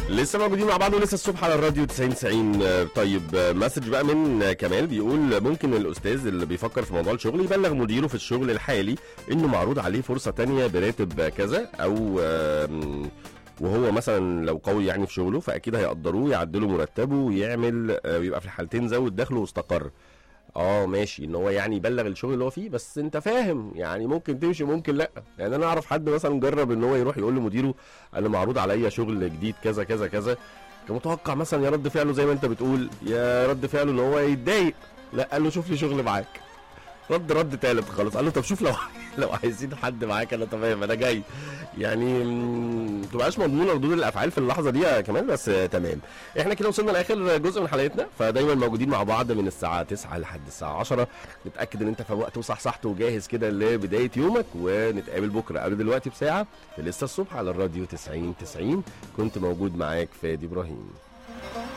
لسه موجودين مع بعض ولسه الصبح على الراديو 90 90 آه، طيب آه، مسج بقى من آه، كمال بيقول ممكن الاستاذ اللي بيفكر في موضوع الشغل يبلغ مديره في الشغل الحالي انه معروض عليه فرصه تانية براتب كذا او آم، وهو مثلا لو قوي يعني في شغله فاكيد هيقدروه يعدلوا مرتبه ويعمل آه، ويبقى في الحالتين زود دخله واستقر اه ماشي ان هو يعني يبلغ الشغل اللي هو فيه بس انت فاهم يعني ممكن تمشي ممكن لا يعني انا اعرف حد مثلا جرب ان هو يروح يقول لمديره انا معروض عليا شغل جديد كذا كذا كذا كان متوقع مثلا يا رد فعله زي ما انت بتقول يا رد فعله ان هو يتضايق لا قال له شوف لي شغل معاك رد رد تالت خالص قال له طب شوف لو لو عايزين حد معاك انا تمام انا جاي يعني مم، ما تبقاش مضمونه ردود الافعال في اللحظه دي يا كمان بس آه، تمام احنا كده وصلنا لاخر جزء من حلقتنا فدايما موجودين مع بعض من الساعه 9 لحد الساعه 10 نتاكد ان انت في وقت وصحصحت وجاهز كده لبدايه يومك ونتقابل بكره قبل دلوقتي بساعه في لسه الصبح على الراديو 90 90 كنت موجود معاك فادي ابراهيم